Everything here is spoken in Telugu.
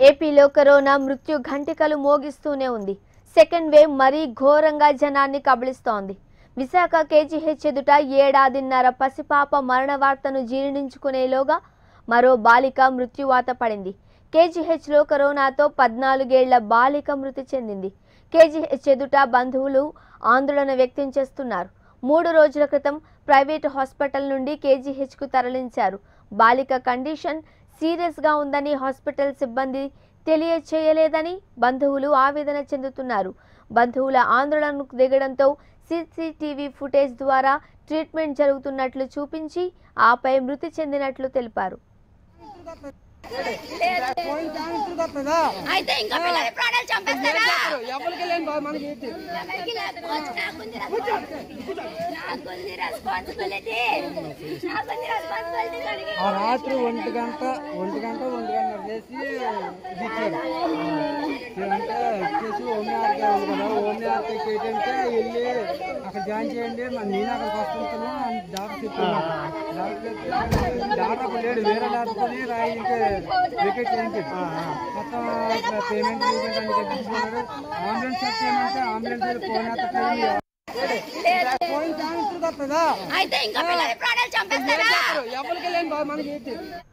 ఏపీలో కరోనా మృత్యు ఘంటికలు మోగిస్తూనే ఉంది సెకండ్ వేవ్ మరీ ఘోరంగా జనాన్ని కబళిస్తోంది విశాఖ కేజీహెచ్ ఎదుట ఏడాదిన్నర పసిపాప మరణ వార్తను జీర్ణించుకునేలోగా మరో బాలిక మృత్యువాత పడింది కేజీహెచ్లో కరోనాతో పద్నాలుగేళ్ల బాలిక మృతి చెందింది కేజీహెచ్ ఎదుట బంధువులు ఆందోళన వ్యక్తం చేస్తున్నారు మూడు రోజుల క్రితం ప్రైవేటు హాస్పిటల్ నుండి కేజీహెచ్కు తరలించారు బాలిక కండిషన్ సీరియస్గా ఉందని హాస్పిటల్ సిబ్బంది తెలియచేయలేదని బంధువులు ఆవేదన చెందుతున్నారు బంధువుల ఆందోళనకు దిగడంతో సీసీటీవీ ఫుటేజ్ ద్వారా ట్రీట్మెంట్ జరుగుతున్నట్లు చూపించి ఆపై మృతి చెందినట్లు తెలిపారు అయితే ఇంకా పిల్లల ప్రాణాలు చంపేస్తారా ఎవరికి లేని బాధ మనకి ఏంటి ఎవరికి లేదు కోచ్ నాకుంది రెస్పాన్సిబిలిటీ నాకుంది రెస్పాన్సిబిలిటీ నాకుంది రెస్పాన్సిబిలిటీ అడిగి ఆ రాత్రి ఒంటి గంట ఒంటి గంట ఒంటి గంట చేసి ఇది ఇచ్చారు అంటే ఇచ్చేసి ఓన్లీ ఆర్కే ఉంది కదా ఓన్లీ ఆర్కేకి ఏంటంటే వెళ్ళి అక్కడ జాయిన్ చేయండి మరి నేను అక్కడికి వస్తుంటాను అని డాక్టర్ చెప్పాను డాక్టర్ చెప్తే డాక్టర్ అప్పుడు లేడు వేరే డాక్టర్ని రాయి ఇంకా వికెట్ చేయించాడు మొత్తం పేమెంట్ గీమెంట్ అన్ని కట్టించుకున్నాడు అంబులెన్స్ వచ్చేయమంటే అంబులెన్స్ ఫోన్ ఎత్తట్లేదు ఫోన్ ఛాన్స్ తప్పదా అయితే ఇంకా పిల్లల ప్రాణాలు చంపేస్తారా ఎవరికి లేని బాధ మనకి ఏంటి